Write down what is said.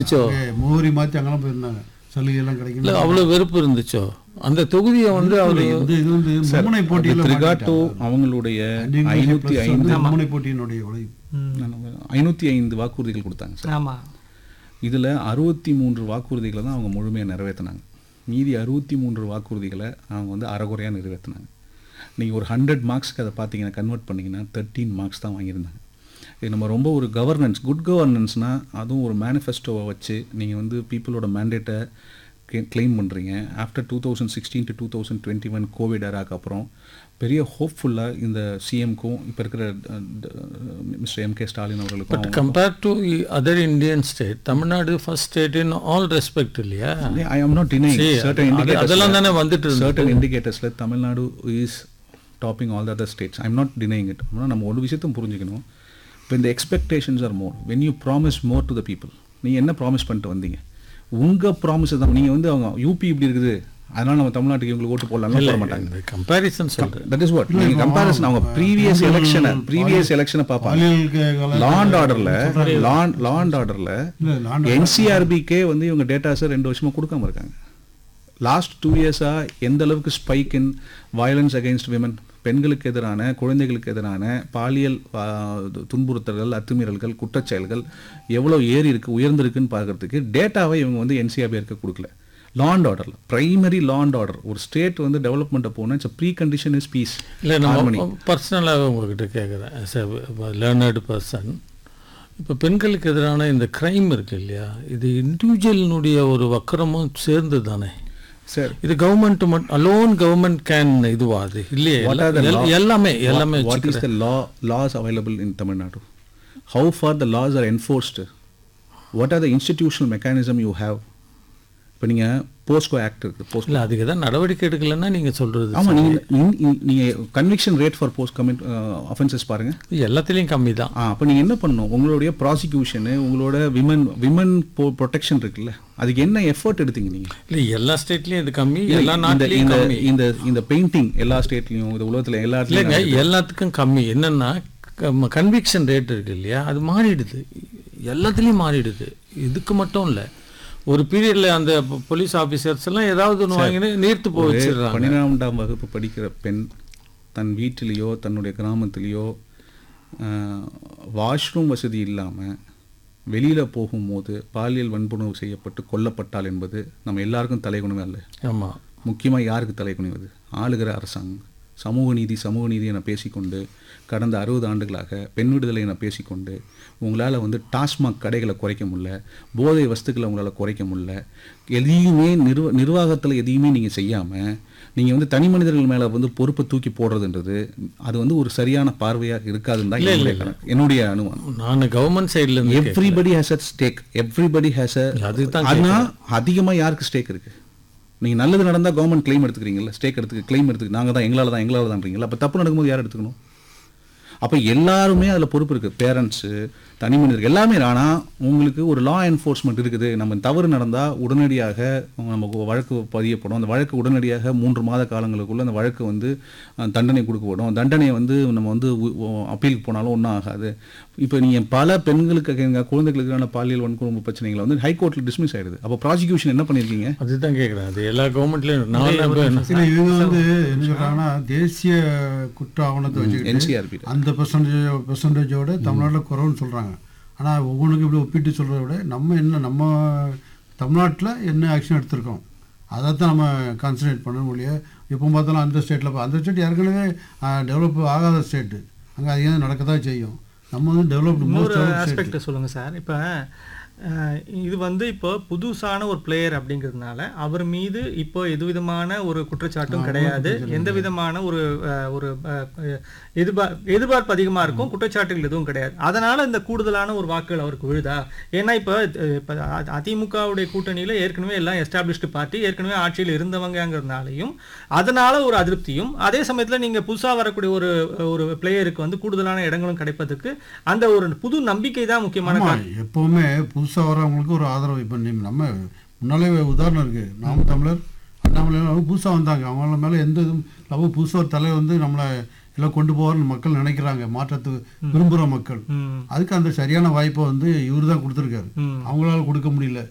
இருந்துச்சோ முகவரி மாற்றி அங்கெல்லாம் போயிருந்தாங்க சலுகை எல்லாம் இல்ல கிடைக்கும் அவ்வளவு வெறுப்பு இருந்துச்சோ அந்த தொகுதியை வந்து அவரு வந்து இது வந்து மும்முனை போட்டியில் த்ரிகாட்டோ அவங்களுடைய ஐநூற்றி ஐந்து மும்முனை போட்டியினுடைய உழைப்பு ஐநூற்றி ஐந்து வாக்குறுதிகள் கொடுத்தாங்க சார் ஆமா இதில் அறுபத்தி மூன்று வாக்குறுதிகளை தான் அவங்க முழுமையாக நிறைவேற்றினாங்க மீதி அறுபத்தி மூன்று வாக்குறுதிகளை அவங்க வந்து அறகுறையாக நிறைவேற்றினாங்க நீங்கள் ஒரு ஹண்ட்ரட் மார்க்ஸ்க்கு அதை பார்த்தீங்கன்னா கன்வெர்ட் பண்ணிங்கன்னா தேர்ட்டீன் மார்க்ஸ் தான் வாங்கியிருந்தாங்க இது நம்ம ரொம்ப ஒரு கவர்னன்ஸ் குட் கவர்னன்ஸ்னால் அதுவும் ஒரு மேனிஃபெஸ்டோவை வச்சு நீங்கள் வந்து பீப்புளோட மேண்டேட்டை கிளைம் பண்ணுறீங்க after two thousand sixteen to two thousand twenty one Covid எராக்கு அப்புறம் பெரிய ஹோப்ஃபுல்லாக இந்த சிஎம்க்கும் இப்போ இருக்கிற மிஸ்டர் எம் கே ஸ்டாலின் அவர்களுக்கும் but compare to other Indian state Tamil Nadu first state in all respect இல்லையா I am not denying See, certain அது- indicators அதெல்லாம் தானே வந்துட்டு இருந்தது. certain indicatorsல Tamil Nadu is topping all the other states I'm not denying it ஆனால் நம்ம ஒரு விஷயத்தையும் புரிஞ்சுக்கணும் இப்போ இந்த expectations are more when you promise more to the people நீங்கள் என்ன ப்ராமிஸ் பண்ணிட்டு வந்தீங்க உங்கள் ப்ராமிஸ் தான் நீங்கள் வந்து அவங்க யூபி இப்படி இருக்குது அதனால நம்ம தமிழ்நாட்டுக்கு இவங்களுக்கு ஓட்டு போடலாம் போட மாட்டாங்க இந்த கம்பேரிசன் சொல்றேன் தட் இஸ் வாட் நீங்க கம்பேரிசன் அவங்க ப்ரீவியஸ் எலெக்ஷனை ப்ரீவியஸ் எலெக்ஷனை பார்ப்பாங்க பாலியல் லாண்ட் ஆர்டர்ல லாண்ட் லாண்ட் ஆர்டர்ல இல்ல, land என்சிஆர்பிக்கே வந்து இவங்க டேட்டாஸை ரெண்டு வருஷமா கொடுக்காம இருக்காங்க லாஸ்ட் டூ இயர்ஸா எந்த அளவுக்கு spike in violence against women பெண்களுக்கு எதிரான குழந்தைகளுக்கு எதிரான பாலியல் ஆ, துன்புறுத்தல்கள் அத்துமீறல்கள் குற்றச்செயல்கள் எவ்வளோ ஏறி இருக்கு உயர்ந்திருக்குன்னு பார்க்கறதுக்கு டேட்டாவை இவங்க வந்து என்சிஆர்பிஆருக்கு கொடுக்கல லாண்ட் ஆர்டர்ல பிரைமரி லாண்ட் ஆர்டர் ஒரு ஸ்டேட் வந்து டெவலப்மெண்ட்டை போனால் it's precondition is peace இல்லை நம்ம பர்சனலாக உங்ககிட்ட கேட்குறேன் ஆஸ் எ லேர்னர்டு பர்சன் இப்போ பெண்களுக்கு எதிரான இந்த க்ரைம் இருக்கு இல்லையா இது இண்டிவிஜுவலினுடைய ஒரு வக்கரமும் சேர்ந்து தானே சார் இது கவர்மெண்ட் மட்டும் அலோன் கவர்மெண்ட் கேன் இதுவா அது இல்லையே What are the எல்லா- law- எல்லாமே எல்லாமே what is வச்சுக்கிறேன். the law laws available in Tamil Nadu? How far the laws are enforced? What are the institutional mechanism you have? இப்போ நீங்கள் போஸ்கோ ஆக்ட் இருக்குது போஸ்கோ இல்ல அதுக்கு தான் நடவடிக்கை எடுக்கலைன்னா நீங்க சொல்றது ஆமாம் நீங்கள் நீங்கள் conviction rate for post commit offences பாருங்கள் எல்லாத்துலேயும் கம்மி தான் ஆ அப்போ நீங்கள் என்ன பண்ணணும் உங்களுடைய ப்ராசிக்யூஷனு உங்களோட விமன் விமன் ப்ரொடெக்ஷன் இருக்குல்ல அதுக்கு என்ன எஃபர்ட் எடுத்தீங்க நீங்கள் இல்லை எல்லா ஸ்டேட்லேயும் இது கம்மி இல்ல, எல்லா இந்த நாட்டிலையும் இந்த கம்மி இந்த இந்த பெயிண்டிங் எல்லா ஸ்டேட்லையும் இந்த உலகத்தில் எல்லா இல்லைங்க இடத்துலையும் எல்லாத்துக்கும் கம்மி என்னன்னா கன்விக்ஷன் ரேட் இருக்கு இல்லையா அது மாறிடுது எல்லாத்துலேயும் மாறிடுது இதுக்கு மட்டும் இல்லை ஒரு பீரியட்ல அந்த போலீஸ் ஆஃபீஸர்ஸ் எல்லாம் ஏதாவது ஒன்று வாங்கினு நீர்த்து போய் ஒரு வச்சிடுறாங்க பன்னிரெண்டாம் வகுப்பு படிக்கிற பெண் தன் வீட்டிலேயோ தன்னுடைய கிராமத்திலேயோ வாஷ்ரூம் வசதி இல்லாமல் வெளியில் போகும்போது பாலியல் வன்புணர்வு செய்யப்பட்டு கொல்லப்பட்டால் என்பது நம்ம எல்லாருக்கும் தலைகுணமே அல்ல ஆமா முக்கியமாக யாருக்கு தலைகுனிவது ஆளுகிற அரசாங்கம் சமூக நீதி சமூக நீதி என பேசிக்கொண்டு கடந்த அறுபது ஆண்டுகளாக பெண் விடுதலை என பேசிக்கொண்டு உங்களால் வந்து டாஸ்மாக் கடைகளை குறைக்க முடியல போதை வஸ்துக்களை உங்களால் குறைக்க முடியல எதையுமே நிர்வ நிர்வாகத்தில் எதையுமே நீங்கள் செய்யாமல் நீங்கள் வந்து தனி மனிதர்கள் மேலே வந்து பொறுப்பை தூக்கி போடுறதுன்றது அது வந்து ஒரு சரியான பார்வையாக இருக்காதுன்னு தான் என்னுடைய கணக்கு. என்னுடைய அனுமானம் நான் கவர்மெண்ட் சைடுல இருந்து everybody has a stake everybody has a அதுதான் ஆனால் அதிகமாக யாருக்கு ஸ்டேக் இருக்கு நீங்க நல்லது நடந்தா கவர்மெண்ட் கிளைம் எடுத்துக்கிறீங்கல்ல ஸ்டேக் எடுத்துக்க கிளைம் எடுத்துக்க நாங்க தான் எங்களால தான் எங்களால தான்றீங்களா அப்ப தப்பு நடக்கும்போது யார் எடுத்துக்கணும் அப்ப எல்லாருமே அதுல பொறுப்பு இருக்கு பேரண்ட்ஸு தனி மனிதர்கள் எல்லாமே ஆனா உங்களுக்கு ஒரு லா என்ஃபோர்ஸ்மெண்ட் இருக்குது நம்ம தவறு நடந்தா உடனடியாக நமக்கு வழக்கு பதியப்படும் அந்த வழக்கு உடனடியாக மூன்று மாத காலங்களுக்குள்ள அந்த வழக்கு வந்து அஹ், தண்டனை கொடுக்கப்படும் தண்டனையை வந்து நம்ம வந்து அப்பீலுக்கு போனாலும் ஒன்றும் ஆகாது இப்போ நீங்கள் பல பெண்களுக்கு எங்க குழந்தைகளுக்கான பாலியல் வன்கொடுமை பிரச்சனைகளை வந்து ஹைகோர்ட்டில் டிஸ்மிஸ் ஆயிடுது அப்போ ப்ராசிக்யூஷன் என்ன பண்ணியிருக்கீங்க அதுதான் கேட்குறேன் அது எல்லா கவர்மெண்ட்லேயும் நான் இப்ப என்ன- இல்ல இவங்க வந்து என்ன சொல்றாங்கன்னா தேசிய குற்ற ஆவணத்தை வச்சுக்கிட்டு என்சிஆர்பி அந்த பெர்சன்டேஜ் பெர்சன்டேஜோட தமிழ்நாட்டில் குறைவுன்னு சொல்றாங்க ஆனா ஒவ்வொன்றுக்கும் இப்படி ஒப்பிட்டு சொல்றதை விட நம்ம என்ன நம்ம தமிழ்நாட்டில் என்ன ஆக்ஷன் எடுத்திருக்கோம் அதை தான் நம்ம கான்சன்ட்ரேட் பண்ண முடியும் எப்போ பார்த்தாலும் அந்த ஸ்டேட்டில் அந்த ஸ்டேட் ஏற்கனவே டெவலப் ஆகாத ஸ்டேட்டு அங்கே அதிகம் நடக்க தான் செய்யும் நம்ம வந்து டெவலப்டு இன்னொரு மோஸ்ட் டெவலப் ஸ்டேட் ஆஸ்பெக்ட் சொல்லுங்க சார் இப்போ அஹ், இது வந்து இப்போ புதுசான ஒரு பிளேயர் அப்படிங்கிறதுனால அவர் மீது இப்போ எது விதமான ஒரு குற்றச்சாட்டும் கிடையாது எந்த விதமான ஒரு அஹ், ஒரு அஹ், எதிர்பார் எதிர்பார்ப்பு அதிகமா இருக்கும் குற்றச்சாட்டுகள் எதுவும் கிடையாது அதனால இந்த கூடுதலான ஒரு வாக்குகள் அவருக்கு விழுதா ஏன்னா இப்போ அஹ், இப்போ அ- அதிமுகவுடைய கூட்டணியில ஏற்கனவே எல்லாம் எஸ்டாப்ளிஷ்டு பார்ட்டி ஏற்கனவே ஆட்சியில் இருந்தவங்கங்கிறதுனாலையும் அதனால ஒரு அதிருப்தியும் அதே சமயத்துல நீங்க புதுசா வரக்கூடிய ஒரு ஒரு பிளேயருக்கு வந்து கூடுதலான இடங்களும் கிடைப்பதற்கு அந்த ஒரு புது நம்பிக்கை தான் முக்கியமான ஆமா காரணம். எப்பவுமே புதுசாக வரவங்களுக்கு ஒரு ஆதரவு இப்போ நீ- நம்ம முன்னாலே உதாரணம் இருக்கு நாம் தமிழர் அண்ணாமலை அவங்க புதுசாக வந்தாங்க அவங்கள மேலே எந்த இதுவும் நம்ம புதுசாக ஒரு தலைவர் வந்து நம்மளை எல்லாம் கொண்டு போகிறன்னு மக்கள் நினைக்கிறாங்க மாற்றத்து விரும்புகிற மக்கள் ம் அதுக்கு அந்த சரியான வாய்ப்பை வந்து இவர் தான் கொடுத்துருக்காரு ம் அவங்களால கொடுக்க முடியல